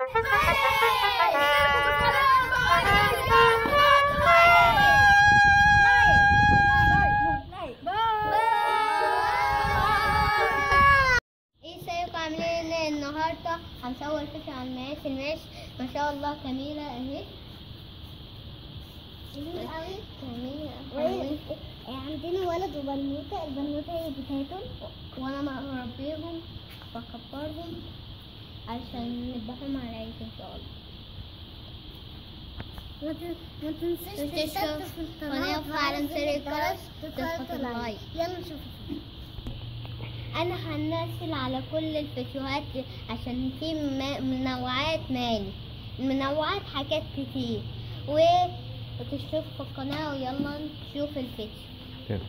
ازيكم عاملين ايه النهارده هنصور فيديو عن المقاس المقاس ما شاء الله جميله اهي جميله قوي عندنا ولد وبنوته البنوته هي بتاعتهم وانا مربيهم بكبرهم عشان نذبحهم على العيد ان شاء الله ما تن- ما تنساش تنساش تشترك في القناه وتفعل زر الجرس وتضغط وتضغط اللايك اللايك. يلا نشوف انا هنزل على كل الفيديوهات عشان في م- منوعات مالي منوعات حاجات كتير و وتشترك في القناة ويلا نشوف الفيديو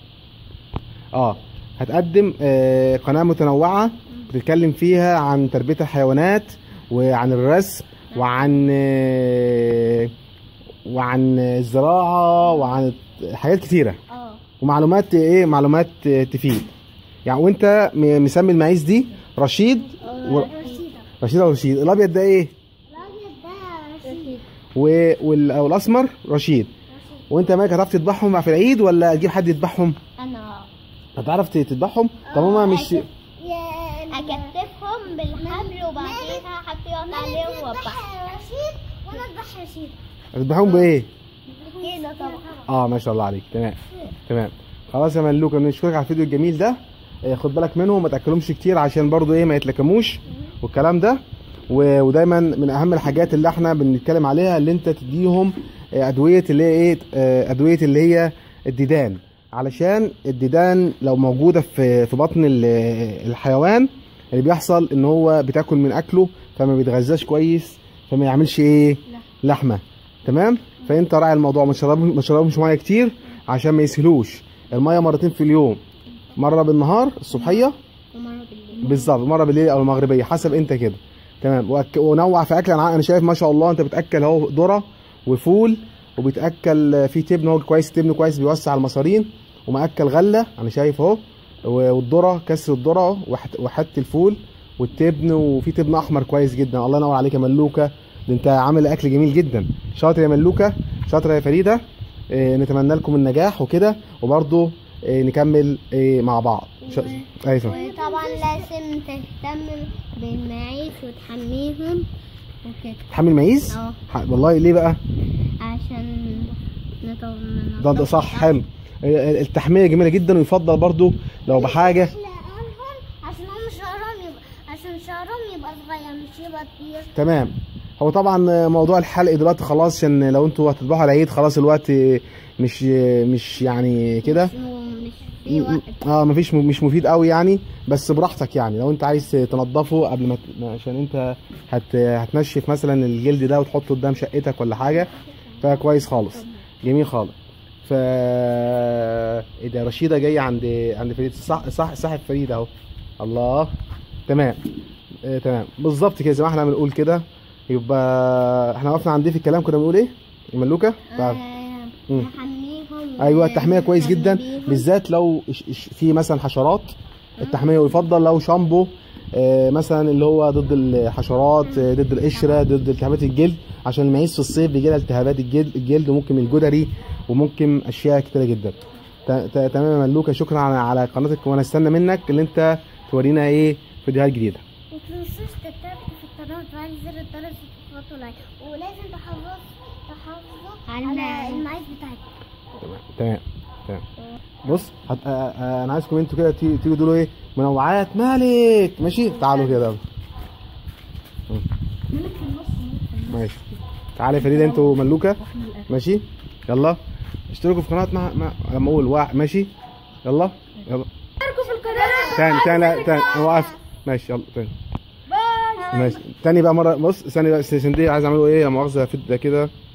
اه هتقدم آه، قناة متنوعة بتتكلم فيها عن تربية الحيوانات وعن الرسم وعن آه، وعن الزراعة وعن حاجات كتيرة اه ومعلومات ايه معلومات آه، تفيد يعني وانت م- مسمي المعيز دي رشيد و... رشيدة رشيد او رشيد الابيض ده ايه الأبيض ده رشيد و... وال... أو الاسمر رشيد وانت مالك هتعرف تذبحهم في العيد ولا تجيب حد يذبحهم انا هتعرف تذبحهم طب هما مش يا اكتفهم بالحبل وبعديها حطيهم عليهم وابحهم رشيد وانا اذبح رشيد هتذبحهم بايه كده طبعا اه ما شاء الله عليك تمام تمام خلاص يا ملوك نشكرك على الفيديو الجميل ده آه، خد بالك منهم ما تاكلهمش كتير عشان برضو ايه ما يتلكموش والكلام ده و- ودايما من اهم الحاجات اللي احنا بنتكلم عليها اللي انت تديهم آه، ادويه اللي هي ايه آه، ادويه اللي هي الديدان علشان الديدان لو موجوده في في بطن ال- الحيوان اللي بيحصل ان هو بتاكل من اكله فما بيتغذاش كويس فما يعملش ايه لحمه تمام فانت راعي الموضوع ما تشربهم ما تشربهمش ميه كتير عشان ما يسهلوش الميه مرتين في اليوم مره بالنهار الصبحيه ومرة بالليل بالظبط مره بالليل او المغربيه حسب انت كده تمام وأك- ونوع في اكل انا أنا شايف ما شاء الله انت بتاكل اهو ذره وفول وبتاكل في تبن هو كويس تبن كويس بيوسع المصارين ومأكل غله انا شايف اهو و- والذره كسر الذره اهو وحت- وحت الفول والتبن وفي تبن احمر كويس جدا الله ينور عليك يا ملوكه ده انت عامل اكل جميل جدا شاطر يا ملوكه شاطر يا فريده إيه نتمنى لكم النجاح وكده وبرضه إيه نكمل إيه مع بعض شا... ايوه وطبعا لازم تهتم بالمعيش وتحميهم وكده تحمل معيز اه ح- والله ليه بقى عشان نطمن ده, ده صح حلو إيه، التحميه جميله جدا ويفضل برضه لو بحاجه احلقهم عشان هم شعرهم يبقى عشان شعرهم يبقى صغير مش يبقى كبير تمام هو طبعا موضوع الحلق دلوقتي خلاص عشان لو انتوا هتذبحوا على العيد خلاص الوقت مش مش يعني كده مش مش في وقت اه مفيش مش مفيد قوي يعني بس براحتك يعني لو انت عايز تنضفه قبل ما ت- ما- عشان انت هت هتنشف مثلا الجلد ده وتحطه قدام شقتك ولا حاجه فكويس خالص جميل خالص ف ايه ده رشيده جايه عند عند فريد صح صح صاحب فريد اهو الله تمام آه تمام بالظبط كده زي ما احنا بنقول كده يبقى احنا وقفنا عند ايه في الكلام كنا بنقول ايه الملوكه آه، مم. نحميهم ايوه التحميه كويس جدا ونهتم بيهم. بالذات لو ش- ش- في مثلا حشرات التحميه ويفضل لو شامبو آه، مثلا اللي هو ضد الحشرات آه، ضد القشره ضد التهابات الجلد عشان المعيز في الصيف بيجي لها التهابات الجلد الجلد وممكن من الجدري وممكن اشياء كتيره جدا ت- ت- تمام يا ملوكه شكرا على على قناتك وانا استنى منك اللي انت تورينا ايه فيديوهات جديده ما تنسوش تشترك في القناه وتفعل زر الجرس وتضغطوا لايك ولازم تحافظوا تحافظوا على- على المعيش بتاعتكم تمام تمام بص هت... آه، آه، انا عايزكم انتوا كده تي- تيجوا تقولوا ايه منوعات مالك ماشي تعالوا كده يلا. مم. ماشي تعالى يا فريده انتوا ملوكه ماشي يلا اشتركوا في قناه مع, مع... لما اقول واحد ماشي يلا يلا اشتركوا في القناه تاني تاني لا تاني أنا وقفت ماشي يلا تاني ماشي تاني بقى مره بص ثاني بقى سندي عايز اعمله ايه لا مؤاخذه فيديو كده